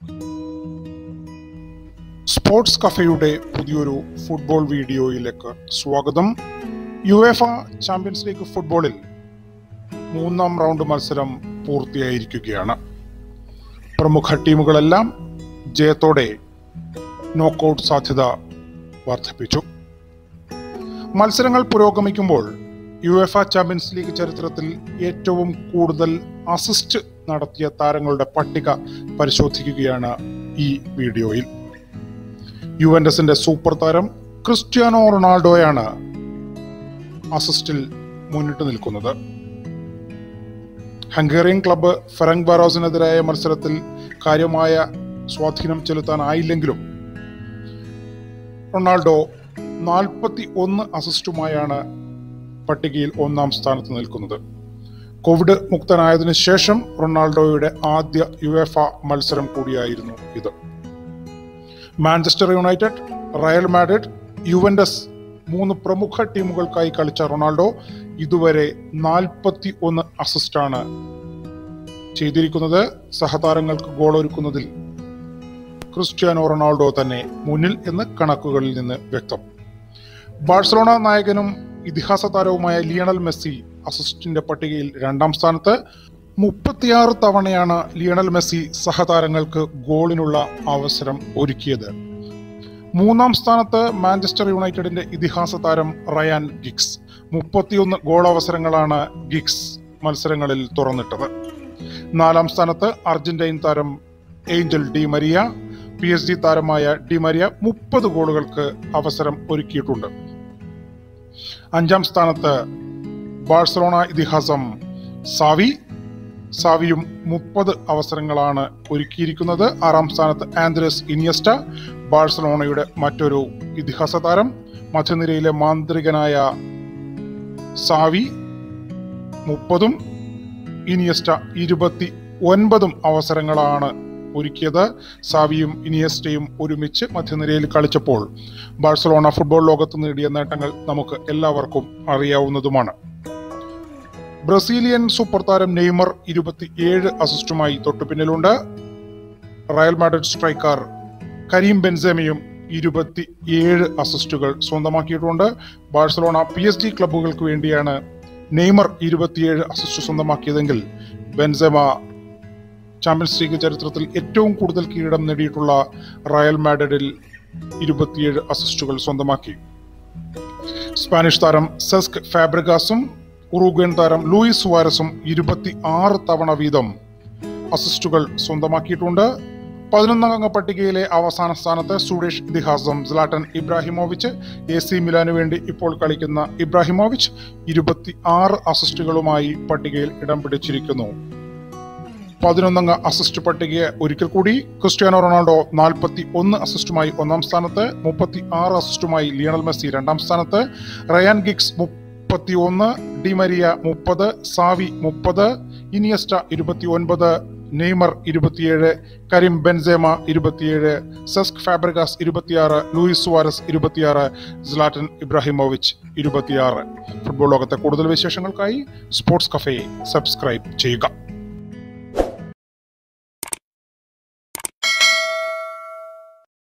sports കഫയുടെ പുതിയൊരു football വീഡിയോയിലേക്ക് സ്വാഗതം യു എഫ ചാമ്പ്യൻസ് ലീഗ് ഫുട്ബോളിൽ മൂന്നാം റൗണ്ട് മത്സരം പൂർത്തിയായിരിക്കുകയാണ് പ്രമുഖ ടീമുകളെല്ലാം ജയത്തോടെ നോക്കൌട്ട് സാധ്യത വർദ്ധിപ്പിച്ചു മത്സരങ്ങൾ പുരോഗമിക്കുമ്പോൾ യു എഫ ചാമ്പ്യൻസ് ലീഗ് ചരിത്രത്തിൽ ഏറ്റവും കൂടുതൽ അസിസ്റ്റ് നടത്തിയ താരങ്ങളുടെ പട്ടിക പരിശോധിക്കുകയാണ് ഈ വീഡിയോയിൽ യുവന്റസിന്റെ സൂപ്പർ താരം ക്രിസ്ത്യാനോ റൊണാൾഡോയാണ് അസിസ്റ്റിൽ മുന്നിട്ട് നിൽക്കുന്നത് ഹംഗേറിയൻ ക്ലബ്ബ് ഫെറങ് ബാറോസിനെതിരായ മത്സരത്തിൽ കാര്യമായ സ്വാധീനം ചെലുത്താനായില്ലെങ്കിലും റൊണാൾഡോ നാൽപ്പത്തി ഒന്ന് അസിസ്റ്റുമായാണ് പട്ടികയിൽ ഒന്നാം സ്ഥാനത്ത് നിൽക്കുന്നത് കോവിഡ് മുക്തനായതിനു ശേഷം റൊണാൾഡോയുടെ ആദ്യ യുഎഫ മത്സരം കൂടിയായിരുന്നു ഇത് Manchester United Real Madrid Juventus മൂന്ന് പ്രമുഖ ടീമുകൾക്കായി കളിച്ച റൊണാൾഡോ ഇതുവരെ നാൽപ്പത്തി ഒന്ന് അസിസ്റ്റാണ് ചെയ്തിരിക്കുന്നത് സഹതാരങ്ങൾക്ക് ഗോൾ ഒരുക്കുന്നതിൽ ക്രിസ്ത്യാനോ റൊണാൾഡോ തന്നെ മുന്നിൽ എന്ന് കണക്കുകളിൽ നിന്ന് വ്യക്തം ബാഴ്സലോണ നായകനും ഇതിഹാസ താരവുമായ ലിയണൽ മെസ്സി അസിസ്റ്റിന്റെ പട്ടികയിൽ രണ്ടാം സ്ഥാനത്ത് മുപ്പത്തിയാറ് തവണയാണ് ലിയണൽ മെസ്സി സഹതാരങ്ങൾക്ക് ഗോളിനുള്ള അവസരം ഒരുക്കിയത് മൂന്നാം സ്ഥാനത്ത് മാഞ്ചസ്റ്റർ യുണൈറ്റഡിന്റെ ഇതിഹാസ താരം റയാൻ ഗിക്സ് മുപ്പത്തിയൊന്ന് ഗോൾ അവസരങ്ങളാണ് ഗിക്സ് മത്സരങ്ങളിൽ തുറന്നിട്ടത് നാലാം സ്ഥാനത്ത് അർജന്റൈൻ താരം Angel Di Maria P S G താരമായ ഡി മരിയ മുപ്പത് ഗോളുകൾക്ക് അവസരം ഒരുക്കിയിട്ടുണ്ട് അഞ്ചാം സ്ഥാനത്ത് ബാഴ്സലോണ ഇതിഹാസം സാവി സാവിയും മുപ്പത് അവസരങ്ങളാണ് ഒരുക്കിയിരിക്കുന്നത് ആറാം സ്ഥാനത്ത് ആൻഡ്രസ് ഇനിയസ്റ്റ ബാഴ്സലോണയുടെ മറ്റൊരു ഇതിഹാസ താരം മധ്യനിരയിലെ മാന്ത്രികനായ സാവി മുപ്പതും ഇനിയസ്റ്റ ഇരുപത്തി ഒൻപതും അവസരങ്ങളാണ് ഒരുക്കിയത് സാവിയും ഇനിയസ്റ്റയും ഒരുമിച്ച് മധ്യനിരയിൽ കളിച്ചപ്പോൾ ബാഴ്സലോണ ഫുട്ബോൾ ലോകത്ത് നേടിയ നേട്ടങ്ങൾ നമുക്ക് എല്ലാവർക്കും അറിയാവുന്നതുമാണ് ബ്രസീലിയൻ സൂപ്പർ താരം നെയ്മർ ഇരുപത്തിയേഴ് അസിസ്റ്റുമായി തൊട്ടുപിന്നിലുണ്ട് റയൽ മാഡ്രിഡ് സ്ട്രൈക്കർ കരീം ബെൻസേമയും ഇരുപത്തിയേഴ് അസിസ്റ്റുകൾ സ്വന്തമാക്കിയിട്ടുണ്ട് ബാഴ്സലോണ പി എസ് ജി ക്ലബ്ബുകൾക്ക് വേണ്ടിയാണ് നെയ്മർ ഇരുപത്തിയേഴ് അസിസ്റ്റ് സ്വന്തമാക്കിയതെങ്കിൽ ബെൻസെമ ചാമ്പ്യൻസ് ലീഗ് ചരിത്രത്തിൽ ഏറ്റവും കൂടുതൽ കിരീടം നേടിയിട്ടുള്ള റയൽ മാഡ്രിഡിൽ ഇരുപത്തിയേഴ് അസിസ്റ്റുകൾ സ്വന്തമാക്കി സ്പാനിഷ് താരം സെസ്ക് ഫാബ്രിഗാസും ഉറുഗ്വൻ താരം ലൂയിസ് സുവാരസും ഇരുപത്തി ആറ് തവണ വീതം അസിസ്റ്റുകൾ സ്വന്തമാക്കിയിട്ടുണ്ട് പതിനൊന്നംഗ പട്ടികയിലെ അവസാന സ്ഥാനത്ത് സ്വീഡിഷ് ഇതിഹാസം സ്ലാട്ടൻ ഇബ്രാഹിമോവിച്ച് എ സി മിലാനു വേണ്ടി ഇപ്പോൾ കളിക്കുന്ന ഇബ്രാഹിമോവിച്ച് ഇരുപത്തി ആറ് അസിസ്റ്റുകളുമായി പട്ടികയിൽ ഇടം പിടിച്ചിരിക്കുന്നു പതിനൊന്നംഗ അസിസ്റ്റ് പട്ടിക ഒരിക്കൽ കൂടി ക്രിസ്ത്യാനോ റൊണാൾഡോ നാൽപ്പത്തി ഒന്ന് അസിസ്റ്റുമായി ഒന്നാം സ്ഥാനത്ത് മുപ്പത്തി ആറ് അസിസ്റ്റുമായി ലിയണൽ മെസ്സി രണ്ടാം സ്ഥാനത്ത് റയാൻ ഗിക്സ് മുപ്പത്തി ഒന്ന് ഡിമരിയ മുപ്പത് സാവി മുപ്പത് ഇനിയസ്റ്റ ഇരുപത്തി ഒൻപത് നെയ്മർ ഇരുപത്തിയേഴ് കരീം ബെൻസേമ ഇരുപത്തിയേഴ് സെസ്ക് ഫാബ്രിഗാസ് ഇരുപത്തിയാറ് ലൂയിസ് സുവാരസ് ഇരുപത്തിയാറ് സ്ലാറ്റൻ ഇബ്രാഹിമോവിച്ച് ഇരുപത്തിയാറ് ഫുട്ബോൾ ലോകത്തെ കൂടുതൽ വിശേഷങ്ങൾക്കായി സ്പോർട്സ് കഫേ സബ്സ്ക്രൈബ് ചെയ്യുക